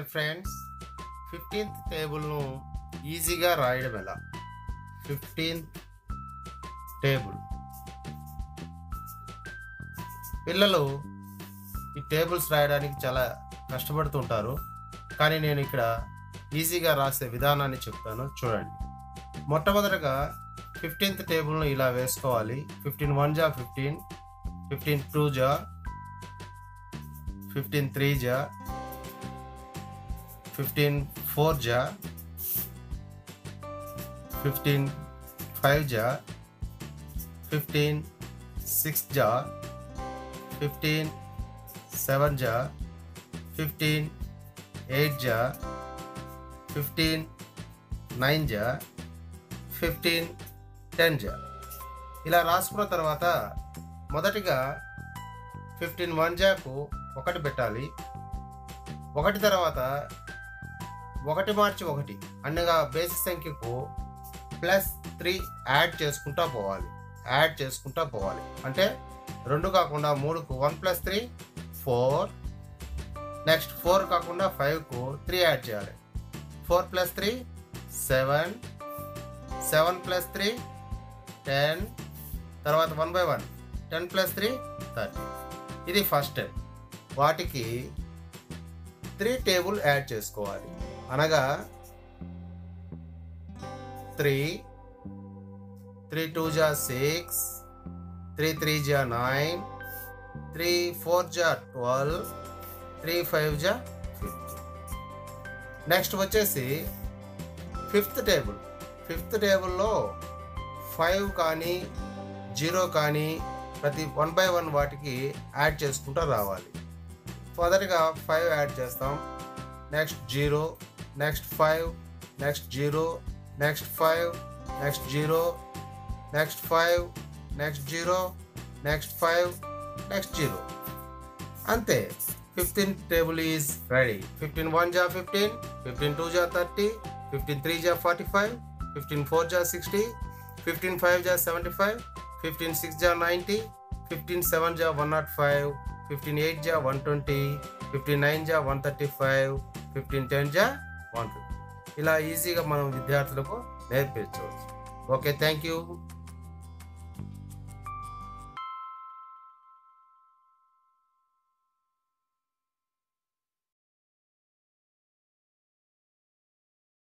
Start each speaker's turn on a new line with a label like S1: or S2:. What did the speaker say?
S1: dear friends fifteenth టేబుల్ను ఈజీగా రాయడం ఎలా ఫిఫ్టీన్త్ టేబుల్ పిల్లలు ఈ టేబుల్స్ రాయడానికి చాలా కష్టపడుతుంటారు కానీ నేను ఇక్కడ ఈజీగా రాసే విధానాన్ని చెప్తాను చూడండి మొట్టమొదటగా ఫిఫ్టీన్త్ టేబుల్ను ఇలా వేసుకోవాలి ఫిఫ్టీన్ వన్ జా ఫిఫ్టీన్ ఫిఫ్టీన్ టూ జా ఫిఫ్టీన్ త్రీ జా ఫిఫ్టీన్ ఫోర్ జా ఫిఫ్టీన్ ఫైవ్ జా ఫిఫ్టీన్ సిక్స్ జా ఫిఫ్టీన్ సెవెన్ జా ఫిఫ్టీన్ ఎయిట్ జా ఫిఫ్టీన్ నైన్ జా ఫిఫ్టీన్ టెన్ జా ఇలా రాసుకున్న తర్వాత మొదటిగా ఫిఫ్టీన్ వన్ జాకు ఒకటి పెట్టాలి ఒకటి తర్వాత ఒకటి మార్చి ఒకటి అన్నగా బేసిస్ సంఖ్యకు ప్లస్ త్రీ యాడ్ చేసుకుంటా పోవాలి యాడ్ చేసుకుంటా పోవాలి అంటే రెండు కాకుండా మూడుకు one plus three four next four కాకుండా ఫైవ్కు త్రీ యాడ్ చేయాలి four plus three seven seven plus three ten తర్వాత one by one ten plus three thirty ఇది ఫస్ట్ టెన్ వాటికి త్రీ టేబుల్ యాడ్ చేసుకోవాలి అనగా త్రీ త్రీ టూ జా six three three జా నైన్ త్రీ ఫోర్ జా twelve three five జా fifth next వచ్చేసి ఫిఫ్త్ టేబుల్ ఫిఫ్త్ టేబుల్లో ఫైవ్ కానీ జీరో కానీ ప్రతి వన్ బై వన్ వాటికి యాడ్ చేసుకుంటూ రావాలి మొదటిగా ఫైవ్ యాడ్ చేస్తాం next zero next five next zero next five next zero next five next zero next five next zero అంతే fifteen table is ready fifteen one జా fifteen fifteen two జా thirty fifteen three జా forty five fifteen four జా sixty fifteen five జా seventy five fifteen six జా ninety fifteen seven జా one nought five fifteen eight జా one twenty fifteen nine జా one thirty five fifteen ten జా one fifty ఇలా ఈజీగా మనం విద్యార్థులకు నేర్పించవచ్చు ఓకే థ్యాంక్ యూ